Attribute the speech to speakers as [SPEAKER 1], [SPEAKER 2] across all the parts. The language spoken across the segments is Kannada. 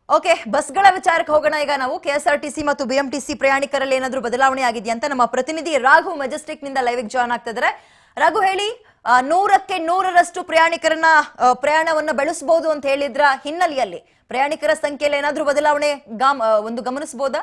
[SPEAKER 1] ಓಕೆ ಬಸ್ಗಳ ವಿಚಾರಕ್ಕೆ ಹೋಗೋಣ ಈಗ ನಾವು ಕೆಎಸ್ಆರ್ಟಿಸಿ ಮತ್ತು ಬಿಎಂಟಿಸಿ ಪ್ರಯಾಣಿಕರಲ್ಲಿ ಏನಾದ್ರೂ ಬದಲಾವಣೆ ಆಗಿದೆಯಾ ಅಂತ ನಮ್ಮ ಪ್ರತಿನಿಧಿ ರಾಘು ಮೆಜೆಸ್ಟಿಕ್ ನಿಂದ ಲೈವ್ ಜಾಯ್ನ್ ಆಗ್ತಿದ್ದಾರೆ ರಾಘು ಹೇಳಿ ಆ, ನೂರಕ್ಕೆ ನೂರರಷ್ಟು ಪ್ರಯಾಣಿಕರನ್ನ ಆ, ಪ್ರಯಾಣವನ್ನ ಬೆಳೆಸಬಹುದು ಅಂತ ಹೇಳಿದ್ರ ಹಿನ್ನೆಲೆಯಲ್ಲಿ ಪ್ರಯಾಣಿಕರ ಸಂಖ್ಯೆಯಲ್ಲಿ ಏನಾದ್ರೂ ಬದಲಾವಣೆ ಗಾಮ್ ಆ, ಒಂದು ಗಮನಿಸಬಹುದಾ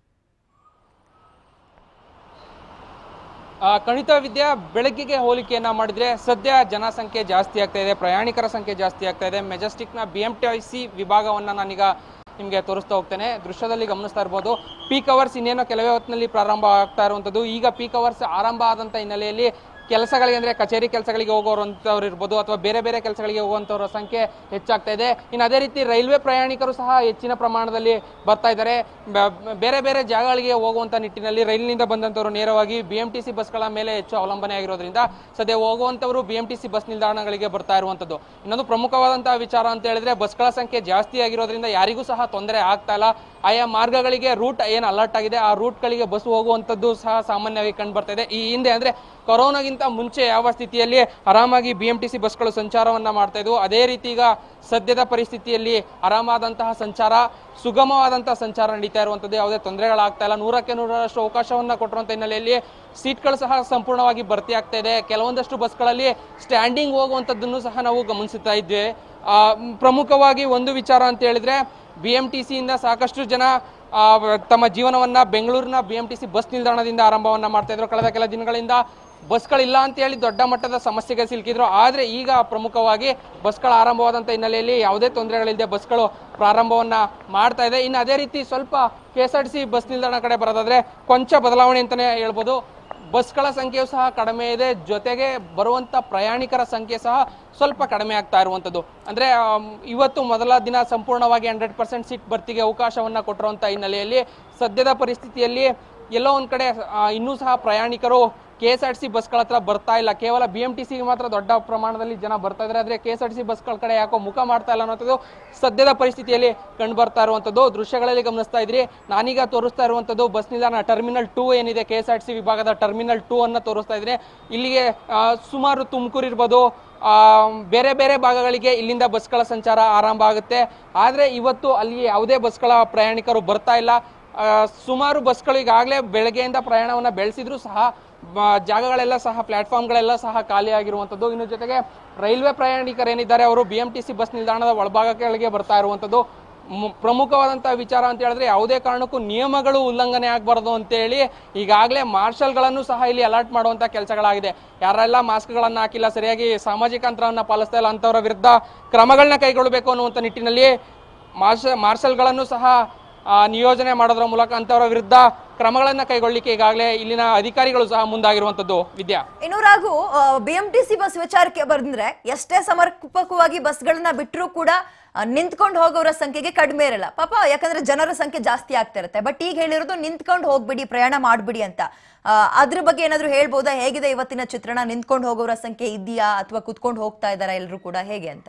[SPEAKER 2] ಆ, ಖಂಡಿತ ವಿದ್ಯಾ ಬೆಳಗ್ಗೆಗೆ ಹೋಲಿಕೆಯನ್ನ ಮಾಡಿದ್ರೆ ಸದ್ಯ ಜನಸಂಖ್ಯೆ ಜಾಸ್ತಿ ಆಗ್ತಾ ಇದೆ ಪ್ರಯಾಣಿಕರ ಸಂಖ್ಯೆ ಜಾಸ್ತಿ ಆಗ್ತಾ ಇದೆ ಮೆಜೆಸ್ಟಿಕ್ನ B M T I C ವಿಭಾಗವನ್ನು ನಾನೀಗ ನಿಮಗೆ ತೋರಿಸ್ತಾ ಹೋಗ್ತೇನೆ ದೃಶ್ಯದಲ್ಲಿ ಗಮನಿಸ್ತಾ ಇರ್ಬೋದು ಪೀಕ್ ಅವರ್ಸ್ ಇನ್ನೇನೋ ಕೆಲವೇ ಹೊತ್ತಿನಲ್ಲಿ ಪ್ರಾರಂಭ ಆಗ್ತಾ ಇರುವಂಥದ್ದು ಈಗ ಪೀಕ್ ಅವರ್ಸ್ ಆರಂಭ ಆದಂಥ ಹಿನ್ನೆಲೆಯಲ್ಲಿ ಕೆಲಸಗಳಿಗೆ ಅಂದ್ರೆ ಕಚೇರಿ ಕೆಲಸಗಳಿಗೆ ಹೋಗೋರಂಥವ್ರು ಇರ್ಬೋದು ಅಥವಾ ಬೇರೆ ಬೇರೆ ಕೆಲಸಗಳಿಗೆ ಹೋಗುವಂಥವ್ರ ಸಂಖ್ಯೆ ಹೆಚ್ಚಾಗ್ತಾ ಇದೆ ಇನ್ನು ಅದೇ ರೀತಿ ರೈಲ್ವೆ ಪ್ರಯಾಣಿಕರು ಸಹ ಹೆಚ್ಚಿನ ಪ್ರಮಾಣದಲ್ಲಿ ಬರ್ತಾ ಇದ್ದಾರೆ ಬ- ಬೇರೆ ಬೇರೆ ಜಾಗಗಳಿಗೆ ಹೋಗುವಂಥ ನಿಟ್ಟಿನಲ್ಲಿ ರೈಲಿನಿಂದ ಬಂದಂಥವ್ರು ನೇರವಾಗಿ ಬಿ ಎಂ ಟಿ ಸಿ ಬಸ್ಗಳ ಮೇಲೆ ಹೆಚ್ಚು ಅವಲಂಬನೆ ಆಗಿರೋದ್ರಿಂದ ಸದ್ಯ ಹೋಗುವಂಥವ್ರು B M T C bus ನಿಲ್ದಾಣಗಳಿಗೆ ಬರ್ತಾ ಇರುವಂಥದ್ದು ಇನ್ನೊಂದು ಪ್ರಮುಖವಾದಂತಹ ವಿಚಾರ ಅಂತ ಹೇಳಿದ್ರೆ ಬಸ್ಗಳ ಸಂಖ್ಯೆ ಜಾಸ್ತಿ ಆಗಿರೋದ್ರಿಂದ ಯಾರಿಗೂ ಸಹ ತೊಂದರೆ ಆಗ್ತಾ ಇಲ್ಲ ಆಯಾ ಮಾರ್ಗಗಳಿಗೆ ರೂಟ್ ಏನು ಅಲರ್ಟ್ ಆಗಿದೆ ಆ ರೂಟ್ಗಳಿಗೆ ಬಸ್ ಹೋಗುವಂಥದ್ದು ಸಹ ಸಾಮಾನ್ಯವಾಗಿ ಕಂಡು ಬರ್ತಾ ಇದೆ ಈ ಹಿಂದೆ ಅಂದ್ರೆ ಕೊರೋನಾಗಿಂತ ಮುಂಚೆ ಯಾವ ಸ್ಥಿತಿಯಲ್ಲಿ ಆರಾಮಾಗಿ ಬಿ ಎಂ ಟಿ ಸಿ ಬಸ್ಗಳು ಸಂಚಾರವನ್ನ ಮಾಡ್ತಾ ಇದ್ವು ಅದೇ ರೀತಿ ಈಗ ಸದ್ಯದ ಪರಿಸ್ಥಿತಿಯಲ್ಲಿ ಆರಾಮಾದಂತಹ ಸಂಚಾರ ಸುಗಮವಾದಂತಹ ಸಂಚಾರ ನಡೀತಾ ಇರುವಂಥದ್ದು ಯಾವುದೇ ತೊಂದರೆಗಳಾಗ್ತಾ ಇಲ್ಲ ನೂರಕ್ಕೆ ನೂರರಷ್ಟು ಅವಕಾಶವನ್ನ ಕೊಟ್ಟಿರುವಂಥ ಹಿನ್ನೆಲೆಯಲ್ಲಿ ಸೀಟ್ಗಳು ಸಹ ಸಂಪೂರ್ಣವಾಗಿ ಭರ್ತಿ ಆಗ್ತಾ ಇದೆ ಕೆಲವೊಂದಷ್ಟು ಬಸ್ಗಳಲ್ಲಿ ಸ್ಟ್ಯಾಂಡಿಂಗ್ ಹೋಗುವಂಥದ್ದನ್ನು ಸಹ ನಾವು ಗಮನಿಸುತ್ತಾ ಇದ್ವಿ ಆ, ಮ್, ಪ್ರಮುಖವಾಗಿ ಒಂದು ವಿಚಾರ ಅಂತ ಹೇಳಿದ್ರೆ ಬಿ ಎಂ ಟಿ ಸಿಯಿಂದ ಸಾಕಷ್ಟು ಜನ ಆ, ತಮ್ಮ ಜೀವನವನ್ನ ಬೆಂಗಳೂರಿನ B M T C bus ನಿಲ್ದಾಣದಿಂದ ಆರಂಭವನ್ನ ಮಾಡ್ತಾ ಇದ್ರು ಕಳೆದ ಕೆಲ ದಿನಗಳಿಂದ ಬಸ್ಗಳಿಲ್ಲ ಅಂತ ಹೇಳಿ ದೊಡ್ಡ ಮಟ್ಟದ ಸಮಸ್ಯೆಗೆ ಸಿಲುಕಿದ್ರು ಆದ್ರೆ ಈಗ ಪ್ರಮುಖವಾಗಿ ಬಸ್ಗಳ ಆರಂಭವಾದಂಥ ಹಿನ್ನೆಲೆಯಲ್ಲಿ ಯಾವುದೇ ತೊಂದರೆಗಳಿಲ್ಲದೆ ಬಸ್ಗಳು ಪ್ರಾರಂಭವನ್ನ ಮಾಡ್ತಾ ಇದೆ ಇನ್ನು ಅದೇ ರೀತಿ ಸ್ವಲ್ಪ K S R T C bus ನಿಲ್ದಾಣ ಕಡೆ ಬರೋದಾದ್ರೆ ಕೊಂಚ ಬದಲಾವಣೆ ಅಂತಾನೆ ಹೇಳ್ಬೋದು ಬಸ್ಗಳ ಸಂಖ್ಯೆಯು ಸಹ ಕಡಿಮೆ ಇದೆ ಜೊತೆಗೆ ಬರುವಂತ ಪ್ರಯಾಣಿಕರ ಸಂಖ್ಯೆ ಸಹ ಸ್ವಲ್ಪ ಕಡಿಮೆ ಆಗ್ತಾ ಇರುವಂಥದ್ದು ಅಂದ್ರೆ ಆಮ್, ಇವತ್ತು ಮೊದಲ ದಿನ ಸಂಪೂರ್ಣವಾಗಿ ಹಂಡ್ರೆಡ್ ಪರ್ಸೆಂಟ್ ಸೀಟ್ ಭರ್ತಿಗೆ ಅವಕಾಶವನ್ನ ಕೊಟ್ಟಿರುವಂತ ಹಿನ್ನೆಲೆಯಲ್ಲಿ ಸದ್ಯದ ಪರಿಸ್ಥಿತಿಯಲ್ಲಿ ಎಲ್ಲೋ ಒಂದ್ ಕಡೆ ಆ, ಇನ್ನೂ ಸಹ ಪ್ರಯಾಣಿಕರು K S R T C ಬಸ್ಗಳ ಹತ್ರ ಬರ್ತಾ ಇಲ್ಲ ಕೇವಲ ಬಿ ಎಂ ಟಿ ಸಿಗೆ ಮಾತ್ರ ದೊಡ್ಡ ಪ್ರಮಾಣದಲ್ಲಿ ಜನ ಬರ್ತಾ ಇದ್ದಾರೆ ಆದ್ರೆ K S R T C ಬಸ್ಗಳ ಕಡೆ ಯಾಕೋ ಮುಖ ಮಾಡ್ತಾ ಇಲ್ಲ ಅನ್ನೋಂಥದ್ದು ಸದ್ಯದ ಪರಿಸ್ಥಿತಿಯಲ್ಲಿ ಕಂಡು ಬರ್ತಾ ಇರುವಂಥದ್ದು ದೃಶ್ಯಗಳಲ್ಲಿ ಗಮನಿಸ್ತಾ ಇದ್ರಿ ನಾನೀಗ ತೋರಿಸ್ತಾ ಇರುವಂಥದ್ದು ಬಸ್ ನಿಲ್ದಾಣ ಟರ್ಮಿನಲ್ ಟೂ ಏನಿದೆ K S R T C ವಿಭಾಗದ ಟರ್ಮಿನಲ್ ಟೂ ಅನ್ನ ತೋರಿಸ್ತಾ ಇದ್ರೆ ಇಲ್ಲಿಗೆ ಆ, ಸುಮಾರು ತುಮಕೂರು ಇರ್ಬೋದು ಆ, ಬೇರೆ ಬೇರೆ ಭಾಗಗಳಿಗೆ ಇಲ್ಲಿಂದ ಬಸ್ಗಳ ಸಂಚಾರ ಆರಂಭ ಆಗುತ್ತೆ ಆದ್ರೆ ಇವತ್ತು ಅಲ್ಲಿ ಯಾವುದೇ ಬಸ್ಗಳ ಪ್ರಯಾಣಿಕರು ಬರ್ತಾ ಇಲ್ಲ ಆ, ಸುಮಾರು ಬಸ್ಗಳು ಈಗಾಗಲೇ ಬೆಳಗ್ಗೆಯಿಂದ ಪ್ರಯಾಣವನ್ನ ಬೆಳೆಸಿದ್ರು ಸಹ ಬ- ಜಾಗಗಳೆಲ್ಲ ಸಹ ಪ್ಲಾಟ್ಫಾರ್ಮ್ಗಳೆಲ್ಲ ಸಹ ಖಾಲಿ ಆಗಿರುವಂಥದ್ದು ಇನ್ನು ಜೊತೆಗೆ ರೈಲ್ವೆ ಪ್ರಯಾಣಿಕರು ಏನಿದ್ದಾರೆ ಅವರು B M T C bus ನಿಲ್ದಾಣದ ಒಳಭಾಗಗಳಿಗೆ ಬರ್ತಾ ಇರುವಂಥದ್ದು ಮು- ಪ್ರಮುಖವಾದಂತಹ ವಿಚಾರ ಅಂತ ಹೇಳಿದ್ರೆ ಯಾವುದೇ ಕಾರಣಕ್ಕೂ ನಿಯಮಗಳು ಉಲ್ಲಂಘನೆ ಆಗಬಾರ್ದು ಅಂತೇಳಿ ಈಗಾಗಲೇ ಮಾರ್ಷಲ್ಗಳನ್ನು ಸಹ ಇಲ್ಲಿ ಅಲರ್ಟ್ ಮಾಡುವಂತ ಕೆಲಸಗಳಾಗಿದೆ ಯಾರೆಲ್ಲ ಮಾಸ್ಕ್ಗಳನ್ನು ಹಾಕಿಲ್ಲ ಸರಿಯಾಗಿ ಸಾಮಾಜಿಕ ಅಂತರವನ್ನ ಪಾಲಿಸ್ತಾ ಇಲ್ಲ ಅಂತವರ ವಿರುದ್ಧ ಕ್ರಮಗಳನ್ನ ಕೈಗೊಳ್ಳಬೇಕು ಅನ್ನುವಂಥ ನಿಟ್ಟಿನಲ್ಲಿ ಮಾರ್ಷ ಮಾರ್ಷಲ್ಗಳನ್ನು ಸಹ ಆ, ನಿಯೋಜನೆ ಮಾಡೋದ್ರ ಮೂಲಕ ಅಂತವರ ವಿರುದ್ಧ ಕ್ರಮಗಳನ್ನ ಕೈಗೊಳ್ಳಿಕ್ಕೆ ಈಗಾಗಲೇ ಇಲ್ಲಿನ ಅಧಿಕಾರಿಗಳು ಸಹ ಮುಂದಾಗಿರುವಂತದ್ದು ವಿದ್ಯಾ
[SPEAKER 1] ಇನ್ನು ರಾಘು ಬಿಎಂಟಿಸಿ ಬಸ್ ವಿಚಾರಕ್ಕೆ ಬಂದ್ರೆ ಎಷ್ಟೇ ಸಮರ್ಪಕವಾಗಿ ಬಸ್ಗಳನ್ನ ಬಿಟ್ಟರೂ ಕೂಡ ಆ, ನಿಂತ್ಕೊಂಡು ಹೋಗೋರ ಸಂಖ್ಯೆಗೆ ಕಡಿಮೆ ಇರಲ್ಲ ಪಾಪ ಯಾಕಂದ್ರೆ ಜನರ ಸಂಖ್ಯೆ ಜಾಸ್ತಿ ಆಗ್ತಾ ಇರುತ್ತೆ ಬಟ್ ಈಗ ಹೇಳಿರೋದು ನಿಂತ್ಕೊಂಡು ಹೋಗ್ಬಿಡಿ ಪ್ರಯಾಣ ಮಾಡ್ಬಿಡಿ ಅಂತ ಆ, ಅದ್ರ ಬಗ್ಗೆ ಏನಾದ್ರು ಹೇಳ್ಬೋದಾ ಹೇಗಿದೆ ಇವತ್ತಿನ ಚಿತ್ರಣ ನಿಂತ್ಕೊಂಡು ಹೋಗೋರ ಸಂಖ್ಯೆ ಇದೆಯಾ ಅಥವಾ ಕುತ್ಕೊಂಡು ಹೋಗ್ತಾ ಇದಾರಾ ಎಲ್ಲರೂ ಕೂಡ ಹೇಗೆ ಅಂತ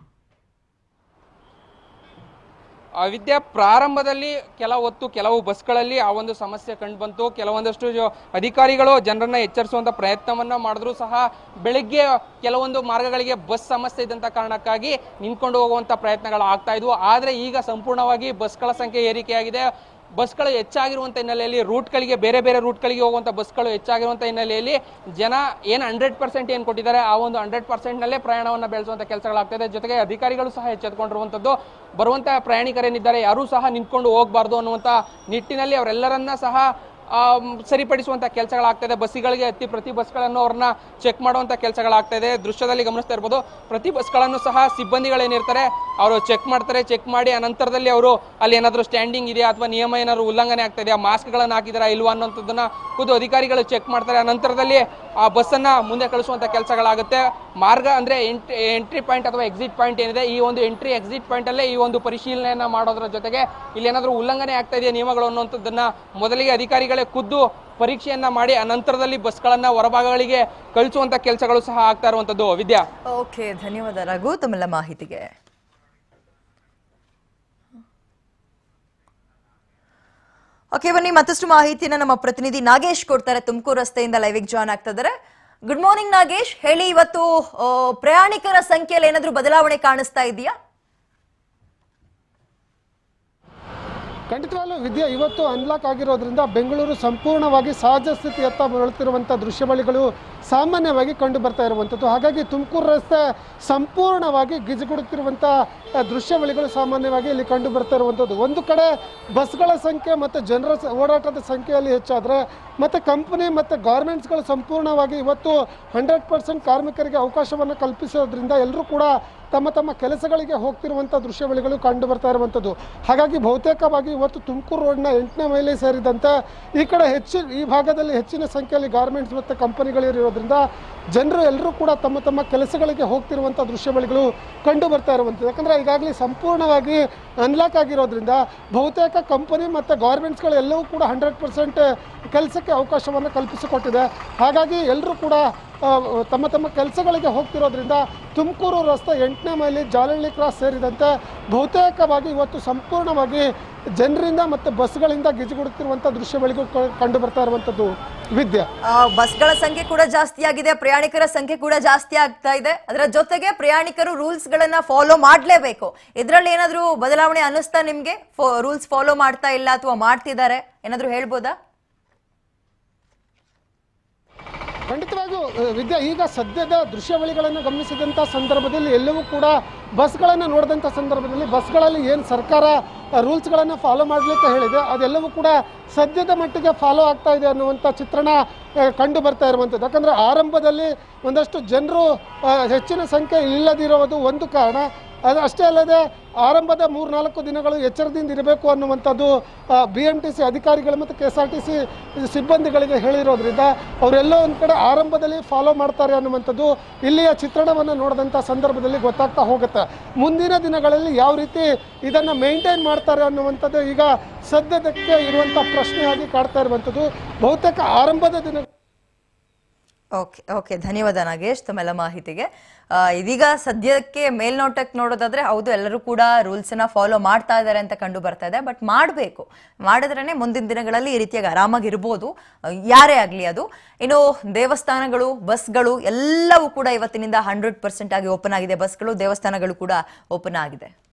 [SPEAKER 2] ಆ ವಿದ್ಯಾ ಪ್ರಾರಂಭದಲ್ಲಿ ಕೆಲ ಹೊತ್ತು ಕೆಲವು ಬಸ್ಗಳಲ್ಲಿ ಆ ಒಂದು ಸಮಸ್ಯೆ ಕಂಡು ಬಂತು ಕೆಲವೊಂದಷ್ಟು ಜೊ- ಅಧಿಕಾರಿಗಳು ಜನರನ್ನ ಎಚ್ಚರಿಸುವಂತ ಪ್ರಯತ್ನವನ್ನ ಮಾಡಿದ್ರು ಸಹ ಬೆಳಿಗ್ಗೆ ಕೆಲವೊಂದು ಮಾರ್ಗಗಳಿಗೆ ಬಸ್ ಸಮಸ್ಯೆ ಇದ್ದಂತ ಕಾರಣಕ್ಕಾಗಿ ನಿಂತ್ಕೊಂಡು ಹೋಗುವಂತ ಪ್ರಯತ್ನಗಳು ಆಗ್ತಾ ಇದ್ವು ಆದ್ರೆ ಈಗ ಸಂಪೂರ್ಣವಾಗಿ ಬಸ್ಗಳ ಸಂಖ್ಯೆ ಏರಿಕೆಯಾಗಿದೆ ಬಸ್ಗಳು ಹೆಚ್ಚಾಗಿರುವಂತ ಹಿನ್ನೆಲೆಯಲ್ಲಿ ರೂಟ್ಗಳಿಗೆ ಬೇರೆ ಬೇರೆ ರೂಟ್ಗಳಿಗೆ ಹೋಗುವಂತ ಬಸ್ಗಳು ಹೆಚ್ಚಾಗಿರುವಂತ ಹಿನ್ನೆಲೆಯಲ್ಲಿ ಜನ ಏನು ಹಂಡ್ರೆಡ್ ಪರ್ಸೆಂಟ್ ಏನು ಕೊಟ್ಟಿದ್ದಾರೆ ಆ ಒಂದು ಹಂಡ್ರೆಡ್ ಪರ್ಸೆಂಟ್ ನಲ್ಲೇ ಪ್ರಯಾಣವನ್ನ ಬೆಳೆಸುವಂತ ಕೆಲಸಗಳಾಗ್ತದೆ ಜೊತೆಗೆ ಅಧಿಕಾರಿಗಳು ಸಹ ಎಚ್ಚೆತ್ಕೊಂಡಿರುವಂತದ್ದು ಬರುವಂತ ಪ್ರಯಾಣಿಕರೇನಿದ್ದಾರೆ ಯಾರೂ ಸಹ ನಿಂತ್ಕೊಂಡು ಹೋಗಬಾರ್ದು ಅನ್ನುವಂತ ನಿಟ್ಟಿನಲ್ಲಿ ಅವರೆಲ್ಲರನ್ನ ಸಹ ಆ, ಮ್, ಸರಿಪಡಿಸುವಂತ ಕೆಲಸಗಳಾಗ್ತದೆ ಬಸ್ಸಿಗಳಿಗೆ ಹತ್ತಿ ಪ್ರತಿ ಬಸ್ಗಳನ್ನು ಅವ್ರನ್ನ ಚೆಕ್ ಮಾಡುವಂತ ಕೆಲಸಗಳಾಗ್ತಾ ಇದೆ ದೃಶ್ಯದಲ್ಲಿ ಗಮನಿಸ್ತಾ ಇರ್ಬೋದು ಪ್ರತಿ ಬಸ್ಗಳನ್ನು ಸಹ ಸಿಬ್ಬಂದಿಗಳೇನಿರ್ತಾರೆ ಅವರು ಚೆಕ್ ಮಾಡ್ತಾರೆ ಚೆಕ್ ಮಾಡಿ ಅನಂತರದಲ್ಲಿ ಅವರು ಅಲ್ಲಿ ಏನಾದರೂ ಸ್ಟ್ಯಾಂಡಿಂಗ್ ಇದೆಯಾ ಅಥವಾ ನಿಯಮ ಏನಾದ್ರು ಉಲ್ಲಂಘನೆ ಆಗ್ತಾ ಇದೆಯಾ ಮಾಸ್ಕ್ಗಳನ್ನು ಹಾಕಿದಾರಾ ಇಲ್ವಾ ಅನ್ನೋಂಥದ್ದನ್ನ ಖುದ್ದು ಅಧಿಕಾರಿಗಳು ಚೆಕ್ ಮಾಡ್ತಾರೆ ಅನಂತರದಲ್ಲಿ ಆ ಬಸ್ಸನ್ನ ಮುಂದೆ ಕಳಿಸುವಂತ ಕೆಲಸಗಳಾಗುತ್ತೆ ಮಾರ್ಗ ಅಂದ್ರೆ ಎಂಟ್ರಿ ಪಾಯಿಂಟ್ ಅಥವಾ ಎಕ್ಸಿಟ್ ಪಾಯಿಂಟ್ ಏನಿದೆ ಈ ಒಂದು ಎಂಟ್ರಿ ಎಕ್ಸಿಟ್ ಪಾಯಿಂಟ್ ಅಲ್ಲೇ ಈ ಒಂದು ಪರಿಶೀಲನೆಯನ್ನ ಮಾಡೋದ್ರ ಜೊತೆಗೆ ಇಲ್ಲಿ ಏನಾದರೂ ಉಲ್ಲಂಘನೆ ಆಗ್ತಾ ಇದೆಯಾ ನಿಯಮಗಳು ಅನ್ನುವಂಥದ್ದನ್ನ ಮೊದಲಿಗೆ ಅಧಿಕಾರಿಗಳೇ ಖುದ್ದು ಪರೀಕ್ಷೆಯನ್ನ ಮಾಡಿ ಅನಂತರದಲ್ಲಿ ಬಸ್ಗಳನ್ನ ಹೊರಭಾಗಗಳಿಗೆ ಕಳಿಸುವಂತ ಕೆಲಸಗಳು ಸಹ ಆಗ್ತಾ ಇರುವಂತದ್ದು ವಿದ್ಯಾ
[SPEAKER 1] ಓಕೆ ಧನ್ಯವಾದ ರಘು ತಮ್ಮೆಲ್ಲ ಮಾಹಿತಿಗೆ ಓಕೆ ಬನ್ನಿ ಮತ್ತಷ್ಟು ಮಾಹಿತಿಯನ್ನ ನಮ್ಮ ಪ್ರತಿನಿಧಿ ನಾಗೇಶ್ ಕೊಡ್ತಾರೆ ತುಮಕೂರು ರಸ್ತೆಯಿಂದ ಲೈವಿಗೆ ಜಾಯ್ನ್ ಆಗ್ತಾ ಇದ್ದಾರೆ ಗುಡ್ ಮಾರ್ನಿಂಗ್ ನಾಗೇಶ್ ಹೇಳಿ ಇವತ್ತು ಆ, ಪ್ರಯಾಣಿಕರ ಸಂಖ್ಯೆಯಲ್ಲಿ ಏನಾದ್ರೂ ಬದಲಾವಣೆ ಕಾಣಿಸ್ತಾ ಇದೆಯಾ
[SPEAKER 3] ಖಂಡಿತವಾಗ್ಲೂ ವಿದ್ಯೆ ಇವತ್ತು ಅನ್ಲಾಕ್ ಆಗಿರೋದ್ರಿಂದ ಬೆಂಗಳೂರು ಸಂಪೂರ್ಣವಾಗಿ ಸಹಜ ಸ್ಥಿತಿಯತ್ತ ಮರಳುತ್ತಿರುವಂಥ ದೃಶ್ಯಾವಳಿಗಳು ಸಾಮಾನ್ಯವಾಗಿ ಕಂಡು ಬರ್ತಾ ಇರುವಂಥದ್ದು ಹಾಗಾಗಿ ತುಮಕೂರು ರಸ್ತೆ ಸಂಪೂರ್ಣವಾಗಿ ಗಿಜುಗುಡುತ್ತಿರುವಂಥ ಆ, ದೃಶ್ಯಾವಳಿಗಳು ಸಾಮಾನ್ಯವಾಗಿ ಇಲ್ಲಿ ಕಂಡು ಬರ್ತಾ ಇರುವಂಥದ್ದು ಒಂದು ಕಡೆ ಬಸ್ಗಳ ಸಂಖ್ಯೆ ಮತ್ತು ಜನರ ಸ- ಓಡಾಟದ ಸಂಖ್ಯೆಯಲ್ಲಿ ಹೆಚ್ಚಾದರೆ ಮತ್ತು ಕಂಪನಿ ಮತ್ತು ಗಾರ್ಮೆಂಟ್ಸ್ಗಳು ಸಂಪೂರ್ಣವಾಗಿ ಇವತ್ತು ಹಂಡ್ರೆಡ್ ಪರ್ಸೆಂಟ್ ಕಾರ್ಮಿಕರಿಗೆ ಅವಕಾಶವನ್ನು ಕಲ್ಪಿಸೋದ್ರಿಂದ ಎಲ್ಲರೂ ಕೂಡ ತಮ್ಮ ತಮ್ಮ ಕೆಲಸಗಳಿಗೆ ಹೋಗ್ತಿರುವಂಥ ದೃಶ್ಯಾವಳಿಗಳು ಕಂಡು ಬರ್ತಾ ಇರುವಂಥದ್ದು ಹಾಗಾಗಿ ಬಹುತೇಕವಾಗಿ ಇವತ್ತು ತುಮಕೂರು ರೋಡ್ನ ಎಂಟನೇ ಮೈಲಿ ಸೇರಿದಂತೆ ಈ ಕಡೆ ಹೆಚ್ಚು ಈ ಭಾಗದಲ್ಲಿ ಹೆಚ್ಚಿನ ಸಂಖ್ಯೆಯಲ್ಲಿ ಗಾರ್ಮೆಂಟ್ಸ್ ಮತ್ತು ಕಂಪನಿಗಳಿರೋದ್ರಿಂದ ಜನರು ಎಲ್ಲರೂ ಕೂಡ ತಮ್ಮ ತಮ್ಮ ಕೆಲಸಗಳಿಗೆ ಹೋಗ್ತಿರುವಂಥ ದೃಶ್ಯಾವಳಿಗಳು ಕಂಡು ಬರ್ತಾ ಇರುವಂಥದ್ದು ಯಾಕಂದರೆ ಈಗಾಗಲೇ ಸಂಪೂರ್ಣವಾಗಿ ಅನ್ಲಾಕ್ ಆಗಿರೋದ್ರಿಂದ ಬಹುತೇಕ ಕಂಪನಿ ಮತ್ತು ಗಾರ್ಮೆಂಟ್ಸ್ಗಳು ಎಲ್ಲವೂ ಕೂಡ ಹಂಡ್ರೆಡ್ ಪರ್ಸೆಂಟ್ ಕೆಲಸಕ್ಕೆ ಅವಕಾಶವನ್ನು ಕಲ್ಪಿಸಿಕೊಟ್ಟಿದೆ ಹಾಗಾಗಿ ಎಲ್ಲರೂ ಕೂಡ ಆ, ತಮ್ಮ ತಮ್ಮ ಕೆಲಸಗಳಿಗೆ ಹೋಗ್ತಿರೋದ್ರಿಂದ ತುಮಕೂರು ರಸ್ತೆ ಎಂಟನೇ ಮೈಲಿ ಜಾಲಹಳ್ಳಿ ಕ್ರಾಸ್ ಸೇರಿದಂತೆ ಬಹುತೇಕವಾಗಿ ಇವತ್ತು ಸಂಪೂರ್ಣವಾಗಿ ಜನರಿಂದ ಮತ್ತು ಬಸ್ಗಳಿಂದ ಗಿಜುಗುಡುತ್ತಿರುವಂಥ ದೃಶ್ಯಗಳಿಗೂ ಕ- ಕಂಡು ಬರ್ತಾ ಇರುವಂಥದ್ದು ವಿದ್ಯೆ
[SPEAKER 1] ಆ, ಬಸ್ಗಳ ಸಂಖ್ಯೆ ಕೂಡ ಜಾಸ್ತಿ ಆಗಿದೆ ಪ್ರಯಾಣಿಕರ ಸಂಖ್ಯೆ ಕೂಡ ಜಾಸ್ತಿ ಆಗ್ತಾ ಇದೆ ಅದರ ಜೊತೆಗೆ ಪ್ರಯಾಣಿಕರು ರೂಲ್ಸ್ ಗಳನ್ನ ಫಾಲೋ ಮಾಡ್ಲೇಬೇಕು ಇದ್ರಲ್ಲಿ ಏನಾದ್ರೂ ಬದಲಾವಣೆ ಅನಿಸ್ತಾ ನಿಮ್ಗೆ ರೂಲ್ಸ್ ಫಾಲೋ ಮಾಡ್ತಾ ಇಲ್ಲ ಅಥವಾ ಮಾಡ್ತಿದ್ದಾರೆ ಏನಾದ್ರೂ ಹೇಳ್ಬೋದಾ
[SPEAKER 3] ಖಂಡಿತವಾಗಿಯೂ ಅ, ವಿದ್ಯಾ ಈಗ ಸದ್ಯದ ದೃಶ್ಯಾವಳಿಗಳನ್ನು ಗಮನಿಸಿದಂಥ ಸಂದರ್ಭದಲ್ಲಿ ಎಲ್ಲವೂ ಕೂಡ ಬಸ್ಗಳನ್ನು ನೋಡಿದಂಥ ಸಂದರ್ಭದಲ್ಲಿ ಬಸ್ಗಳಲ್ಲಿ ಏನು ಸರ್ಕಾರ ರೂಲ್ಸ್ಗಳನ್ನು ಫಾಲೋ ಮಾಡಲಿಕ್ಕೆ ಹೇಳಿದೆ ಅದೆಲ್ಲವೂ ಕೂಡ ಸದ್ಯದ ಮಟ್ಟಿಗೆ ಫಾಲೋ ಆಗ್ತಾ ಇದೆ ಅನ್ನುವಂಥ ಚಿತ್ರಣ ಆ, ಕಂಡು ಬರ್ತಾ ಇರುವಂಥದ್ದು ಯಾಕಂದರೆ ಆರಂಭದಲ್ಲಿ ಒಂದಷ್ಟು ಜನರು ಆ, ಹೆಚ್ಚಿನ ಸಂಖ್ಯೆ ಇಲ್ಲದಿರುವುದು ಒಂದು ಕಾರಣ ಅದು ಅಷ್ಟೇ ಅಲ್ಲದೆ ಆರಂಭದ ಮೂರ್ನಾಲ್ಕು ದಿನಗಳು ಎಚ್ಚರದಿಂದ ಇರಬೇಕು ಅನ್ನುವಂಥದ್ದು ಬಿ ಎಮ್ ಟಿ ಸಿ ಅಧಿಕಾರಿಗಳು ಮತ್ತು K S R T C ಸಿಬ್ಬಂದಿಗಳಿಗೆ ಹೇಳಿರೋದ್ರಿಂದ ಅವರೆಲ್ಲೋ ಒಂದು ಕಡೆ ಆರಂಭದಲ್ಲಿ ಫಾಲೋ ಮಾಡ್ತಾರೆ ಅನ್ನುವಂಥದ್ದು ಇಲ್ಲಿಯ ಚಿತ್ರಣವನ್ನು ನೋಡಿದಂಥ ಸಂದರ್ಭದಲ್ಲಿ ಗೊತ್ತಾಗ್ತಾ ಹೋಗುತ್ತೆ ಮುಂದಿನ ದಿನಗಳಲ್ಲಿ ಯಾವ ರೀತಿ ಇದನ್ನು ಮೇಂಟೈನ್ ಮಾಡ್ತಾರೆ ಅನ್ನುವಂಥದ್ದು ಈಗ ಸದ್ಯದಕ್ಕೆ ಇರುವಂಥ ಪ್ರಶ್ನೆಯಾಗಿ ಕಾಡ್ತಾ ಇರುವಂಥದ್ದು ಬಹುತೇಕ ಆರಂಭದ ದಿನ
[SPEAKER 1] ಓಕೆ ಓಕೆ ಧನ್ಯವಾದ ನಾಗೇಶ್ ತಮ್ಮೆಲ್ಲ ಮಾಹಿತಿಗೆ ಆ, ಇದೀಗ ಸದ್ಯಕ್ಕೆ ಮೇಲ್ನೋಟಕ್ಕೆ ನೋಡೋದಾದ್ರೆ ಹೌದು ಎಲ್ಲರೂ ಕೂಡ ರೂಲ್ಸ್ ನ ಫಾಲೋ ಮಾಡ್ತಾ ಇದ್ದಾರೆ ಅಂತ ಕಂಡು ಬರ್ತಾ ಇದೆ ಬಟ್ ಮಾಡಬೇಕು ಮಾಡಿದ್ರೇನೆ ಮುಂದಿನ ದಿನಗಳಲ್ಲಿ ಈ ರೀತಿಯಾಗಿ ಆರಾಮಾಗಿ ಇರ್ಬೋದು ಆ, ಯಾರೇ ಆಗಲಿ ಅದು ಇನ್ನು ದೇವಸ್ಥಾನಗಳು ಬಸ್ಗಳು ಎಲ್ಲವೂ ಕೂಡ ಇವತ್ತಿನಿಂದ ಹಂಡ್ರೆಡ್ ಪರ್ಸೆಂಟ್ ಆಗಿ ಓಪನ್ ಆಗಿದೆ ಬಸ್ಗಳು ದೇವಸ್ಥಾನಗಳು ಕೂಡ ಓಪನ್ ಆಗಿದೆ